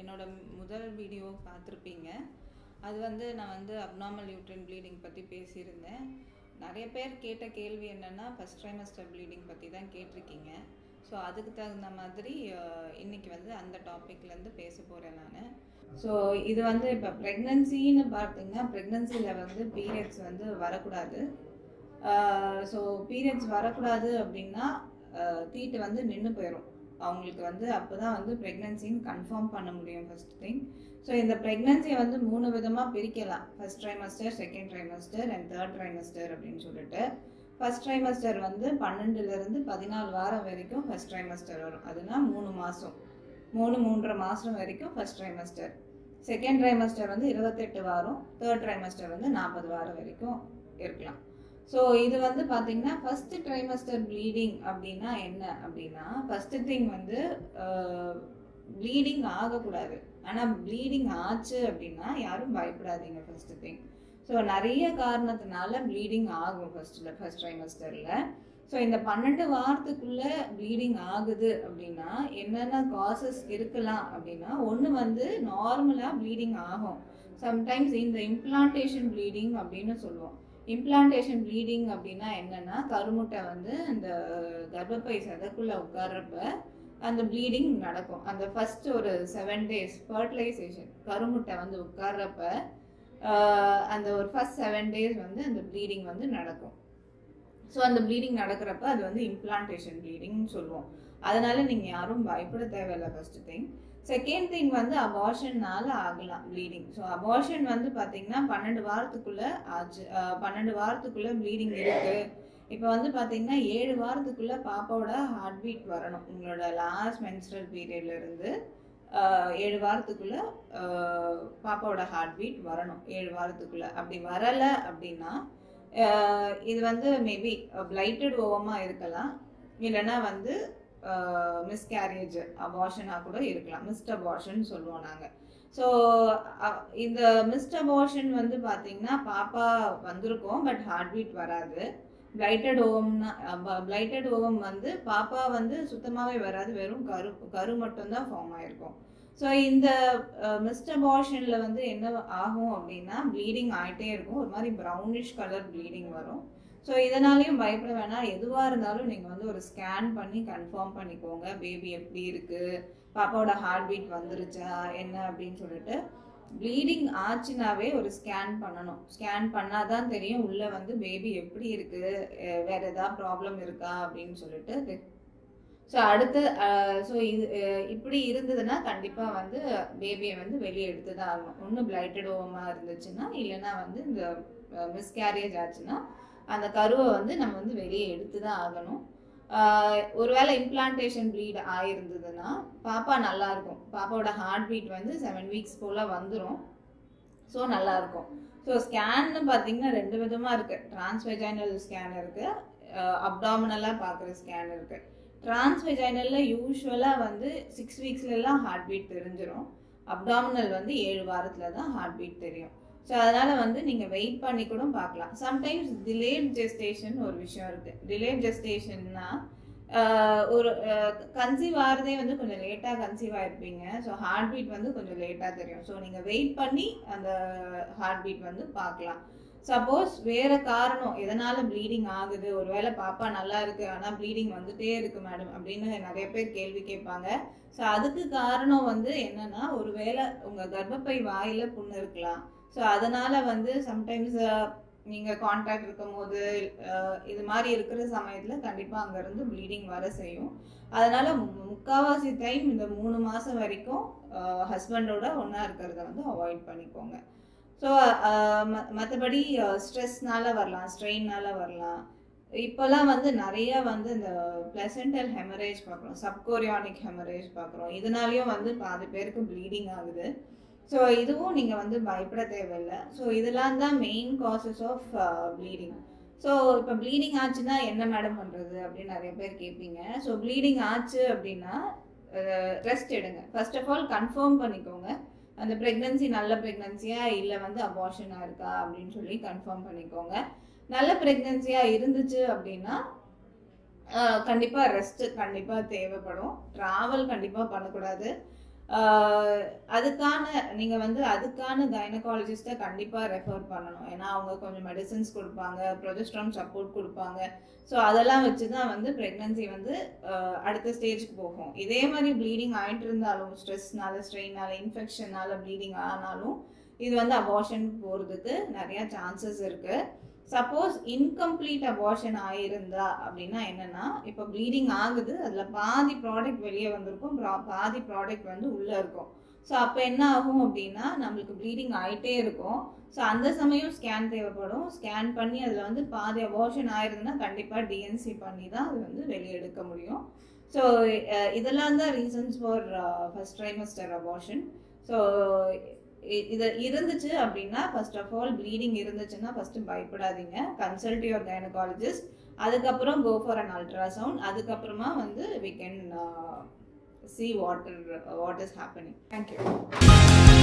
என்னோட முதல் வீடியோ பார்த்துருப்பீங்க அது வந்து நான் வந்து அப்நார்மல் யூட்ரின் ப்ளீடிங் பற்றி பேசியிருந்தேன் நிறைய பேர் கேட்ட கேள்வி என்னென்னா ஃபஸ்ட் ட்ரைமஸ்டர் ப்ளீடிங் பற்றி தான் கேட்டிருக்கீங்க ஸோ அதுக்கு தகுந்த மாதிரி அஹ், இன்னைக்கு வந்து அந்த டாப்பிக்லேருந்து பேச போகிறேன் நான் ஸோ இது வந்து இப்போ ப்ரெக்னன்சின்னு பார்த்தீங்கன்னா ப்ரெக்னன்சியில் வந்து பீரியட்ஸ் வந்து வரக்கூடாது ஸோ பீரியட்ஸ் வரக்கூடாது அப்படின்னா அஹ், தீட்டு வந்து நின்று போயிடும் அவங்களுக்கு வந்து அப்போ தான் வந்து ப்ரெக்னன்சின்னு கன்ஃபார்ம் பண்ண முடியும் ஃபர்ஸ்ட் திங் ஸோ இந்த ப்ரெக்னன்சியை வந்து மூணு விதமாக பிரிக்கலாம் first trimester second trimester and third trimester அப்படின்னு சொல்லிட்டு ஃபர்ஸ்ட் ட்ரைமஸ்டர் வந்து பன்னெண்டுலேருந்து பதினாலு வாரம் வரைக்கும் ஃபர்ஸ்ட் ட்ரைமஸ்டர் வரும் அதுனா மூணு மாதம் மூணு மூன்றரை மாதம் வரைக்கும் ஃபர்ஸ்ட் ட்ரைமஸ்டர் செகண்ட் ட்ரைமஸ்டர் வந்து இருபத்தெட்டு வாரம் தேர்ட் ட்ரைமஸ்டர் வந்து நாற்பது வாரம் வரைக்கும் இருக்கலாம் ஸோ இது வந்து பார்த்தீங்கன்னா ஃபர்ஸ்ட் ட்ரைமஸ்டர் ப்ளீடிங் அப்படின்னா என்ன அப்படின்னா ஃபர்ஸ்ட் திங் வந்து ப்ளீடிங் ஆகக்கூடாது ஆனால் ப்ளீடிங் ஆச்சு அப்படின்னா யாரும் பயப்படாதீங்க ஃபர்ஸ்ட் திங் ஸோ நிறைய காரணத்தினால ப்ளீடிங் ஆகும் ஃபர்ஸ்ட்டில் ஃபர்ஸ்ட் ட்ரைமஸ்டரில் ஸோ இந்த பன்னெண்டு வாரத்துக்குள்ளே ப்ளீடிங் ஆகுது அப்படின்னா என்னென்ன காசஸ் இருக்கலாம் அப்படின்னா ஒன்று வந்து நார்மலாக ப்ளீடிங் ஆகும் சம்டைம்ஸ் இந்த இம்ப்ளான்டேஷன் ப்ளீடிங் அப்படின்னு சொல்லுவோம் இம்ப்ளான்டேஷன் ப்ளீடிங் அப்படின்னா என்னன்னா கருமுட்டை வந்து அந்த கர்ப்பப்பை சதக்குள்ளே உட்கார்றப்ப அந்த ப்ளீடிங் நடக்கும் அந்த ஃபர்ஸ்ட் ஒரு செவன் டேஸ் ஃபர்டிலைசேஷன் கருமுட்டை வந்து உட்கார்றப்ப ஆஹ், அந்த ஒரு ஃபர்ஸ்ட் செவன் டேஸ் வந்து அந்த ப்ளீடிங் வந்து நடக்கும் ஸோ அந்த ப்ளீடிங் நடக்கிறப்ப அது வந்து இம்ப்ளான்டேஷன் ப்ளீடிங்னு சொல்லுவோம் அதனால நீங்கள் யாரும் பயப்பட தேவையில்லை ஃபர்ஸ்ட் திங் செகண்ட் திங் வந்து அபார்ஷன்னால ஆகலாம் ப்ளீடிங் ஸோ அபார்ஷன் வந்து பார்த்தீங்கன்னா பன்னெண்டு வாரத்துக்குள்ள ஆச்சு அஹ் பன்னெண்டு வாரத்துக்குள்ள ப்ளீடிங் இருக்கு இப்போ வந்து பார்த்தீங்கன்னா ஏழு வாரத்துக்குள்ள பாப்பாவோட ஹார்ட் பீட் வரணும் உங்களோட லாஸ்ட் மென்ஸ்ட்ரல் பீரியட்ல இருந்து அஹ், ஏழு வாரத்துக்குள்ள அஹ், பாப்பாவோட ஹார்ட் பீட் வரணும் ஏழு வாரத்துக்குள்ள அப்படி வரலை அப்படின்னா அஹ், இது வந்து மேபி பிளைட்டட் ஓவமா இருக்கலாம் இல்லைன்னா வந்து மிஸ்கேரேஜ் அபார்ஷனாக கூட இருக்கலாம் மிஸ்ட் அபார்ஷன் சொல்லுவோம் நாங்கள் ஸோ இந்த மிஸ்ட் அபார்ஷன் வந்து பார்த்தீங்கன்னா பாப்பா வந்திருக்கும் பட் ஹார்ட் பீட் வராது பிளைட்டட் ஓவம்னா பிளைட்டட் ஓவம் வந்து பாப்பா வந்து சுத்தமாகவே வராது வெறும் கரு கரு மட்டும்தான் ஃபார்ம் ஆயிருக்கும் ஸோ இந்த மிஸ்ட் அபார்ஷனில் வந்து என்ன ஆகும் அப்படின்னா ப்ளீடிங் ஆகிட்டே இருக்கும் ஒரு மாதிரி ப்ரௌனிஷ் கலர் ப்ளீடிங் வரும் ஸோ இதனாலையும் பயப்பட வேணாம் எதுவாக இருந்தாலும் நீங்கள் வந்து ஒரு ஸ்கேன் பண்ணி கன்ஃபார்ம் பண்ணிக்கோங்க பேபி எப்படி இருக்குது பாப்பாவோட ஹார்ட் பீட் வந்துருச்சா என்ன அப்படின்னு சொல்லிட்டு ப்ளீடிங் ஆச்சுனாவே ஒரு ஸ்கேன் பண்ணணும் ஸ்கேன் பண்ணாதான் தெரியும் உள்ளே வந்து பேபி எப்படி இருக்குது அஹ் வேற ஏதாவது ப்ராப்ளம் இருக்கா அப்படின்னு சொல்லிட்டு ஸோ அடுத்து ஸோ இது அஹ் இப்படி இருந்ததுன்னா கண்டிப்பாக வந்து பேபியை வந்து வெளியே எடுத்து தான் ஆகணும் ஒன்று பிளைட்டட் ஓவமாக இருந்துச்சுன்னா இல்லைன்னா வந்து இந்த மிஸ்கேரேஜ் ஆச்சுன்னா அந்த கருவை வந்து நம்ம வந்து வெளியே எடுத்து தான் ஆகணும் ஆஹ் ஒருவேளை இம்ப்ளான்டேஷன் ப்ளீட் ஆயிருந்ததுன்னா பாப்பா நல்லா இருக்கும் பாப்பாவோட ஹார்ட் பீட் வந்து செவன் வீக்ஸ் போல் வந்துடும் ஸோ நல்லா இருக்கும் ஸோ ஸ்கேன்னு பார்த்தீங்கன்னா ரெண்டு விதமாக இருக்குது டிரான்ஸ்வெஜைனல் ஸ்கேன் இருக்குது அப்டாமினலாக பார்க்குற ஸ்கேன் இருக்குது டிரான்ஸ்வெஜைனலில் யூஸ்வலாக வந்து சிக்ஸ் வீக்ஸ்லலாம் ஹார்ட் பீட் தெரிஞ்சிடும் அப்டாமினல் வந்து ஏழு வாரத்தில் தான் ஹார்ட் பீட் தெரியும் ஸோ அதனால் வந்து நீங்கள் வெயிட் பண்ணி கூட பார்க்கலாம் சம்டைம்ஸ் டிலேட் ஜெஸ்டேஷன் ஒரு விஷயம் இருக்குது டிலேட் ஜெஸ்டேஷன்னா ஒரு கன்சீவ் ஆகிறதே வந்து கொஞ்சம் லேட்டாக கன்சீவ் ஆயிருப்பீங்க ஸோ ஹார்ட் பீட் வந்து கொஞ்சம் லேட்டாக தெரியும் ஸோ நீங்கள் வெயிட் பண்ணி அந்த ஹார்ட் பீட் வந்து பார்க்கலாம் சப்போஸ் வேற காரணம் எதனால ப்ளீடிங் ஆகுது ஒருவேளை பாப்பா நல்லா இருக்கு ஆனால் ப்ளீடிங் வந்துட்டே இருக்கு மேடம் அப்படின்னு நிறைய பேர் கேள்வி கேட்பாங்க ஸோ அதுக்கு காரணம் வந்து என்னன்னா ஒருவேளை உங்க கர்ப்பப்பை வாயில புண்ணு இருக்கலாம் ஸோ அதனால வந்து சம்டைம்ஸ் நீங்க கான்டாக்ட் இருக்கும் போது அஹ், இது மாதிரி இருக்கிற சமயத்துல கண்டிப்பா அங்க இருந்து ப்ளீடிங் வர செய்யும் அதனால மு- முக்காவாசி டைம் இந்த மூணு மாசம் வரைக்கும் ஹஸ்பண்டோட ஒண்ணா இருக்கிறத வந்து அவாய்ட் பண்ணிக்கோங்க ஸோ மற்றபடி ஸ்ட்ரெஸ்னால வரலாம் ஸ்ட்ரெயின்னால வரலாம் இப்போல்லாம் வந்து நிறைய வந்து இந்த பிளசென்டல் ஹெமரேஜ் பார்க்குறோம் சப்கோரியானிக் ஹெமரேஜ் பார்க்குறோம் இதனாலையும் வந்து பாதி பேருக்கு ப்ளீடிங் ஆகுது ஸோ இதுவும் நீங்கள் வந்து பயப்பட தேவையில்லை ஸோ இதெல்லாம் தான் main causes of bleeding so இப்போ ப்ளீடிங் ஆச்சுன்னா என்ன மேடம் பண்ணுறது அப்படின்னு நிறைய பேர் கேட்பீங்க ஸோ ப்ளீடிங் ஆச்சு அப்படின்னா ரெஸ்ட் எடுங்க ஃபர்ஸ்ட் ஆஃப் ஆல் கன்ஃபார்ம் பண்ணிக்கோங்க அந்த ப்ரெக்னன்சி நல்ல ப்ரெக்னன்சியா இல்லை வந்து அபார்ஷனாக இருக்கா அப்படின்னு சொல்லி கன்ஃபார்ம் பண்ணிக்கோங்க நல்ல ப்ரெக்னன்சியாக இருந்துச்சு அப்படின்னா கண்டிப்பாக ரெஸ்ட் கண்டிப்பாக தேவைப்படும் ட்ராவல் கண்டிப்பாக பண்ணக்கூடாது ஆஹ் அதுக்கான நீங்கள் வந்து அதுக்கான கைனகாலஜிஸ்ட்டை கண்டிப்பாக ரெஃபர் பண்ணணும் ஏன்னா அவங்க கொஞ்சம் மெடிசின்ஸ் கொடுப்பாங்க ப்ரொஜெஸ்ட்ரான் சப்போர்ட் கொடுப்பாங்க ஸோ அதெல்லாம் வச்சு தான் வந்து ப்ரெக்னன்சி வந்து ஆஹ் அடுத்த ஸ்டேஜ்க்கு போகும் இதே மாதிரி ப்ளீடிங் ஆகிட்டு இருந்தாலும் ஸ்ட்ரெஸ்னால ஸ்ட்ரெயினால இன்ஃபெக்ஷனால ப்ளீடிங் ஆனாலும் இது வந்து அபார்ஷன் போகிறதுக்கு நிறையா சான்சஸ் இருக்குது சப்போஸ் இன்கம்ப்ளீட் அபார்ஷன் ஆயிருந்தா அப்படின்னா என்னன்னா இப்போ ப்ளீடிங் ஆகுது அதில் பாதி ப்ராடக்ட் வெளியே வந்திருக்கும் பா- பாதி ப்ராடக்ட் வந்து உள்ளே இருக்கும் ஸோ அப்போ என்ன ஆகும் அப்படின்னா நம்மளுக்கு ப்ளீடிங் ஆகிட்டே இருக்கும் ஸோ அந்த சமயம் ஸ்கேன் தேவைப்படும் ஸ்கேன் பண்ணி அதில் வந்து பாதி அபார்ஷன் ஆயிருதுன்னா கண்டிப்பாக டிஎன்சி பண்ணி தான் அது வந்து வெளியே எடுக்க முடியும் ஸோ இதெல்லாம் தான் reasons for first trimester abortion so இது இருந்துச்சு அப்படின்னா ஃபர்ஸ்ட் ஆஃப் ஆல் ப்ளீடிங் இருந்துச்சுன்னா ஃபர்ஸ்ட் பயப்படாதீங்க கன்சல்ட் யுவர் கைனகாலஜிஸ்ட் அதுக்கப்புறம் கோ ஃபார் அன் அல்ட்ராசவுண்ட் அதுக்கப்புறமா வந்து we can see what what is happening thank you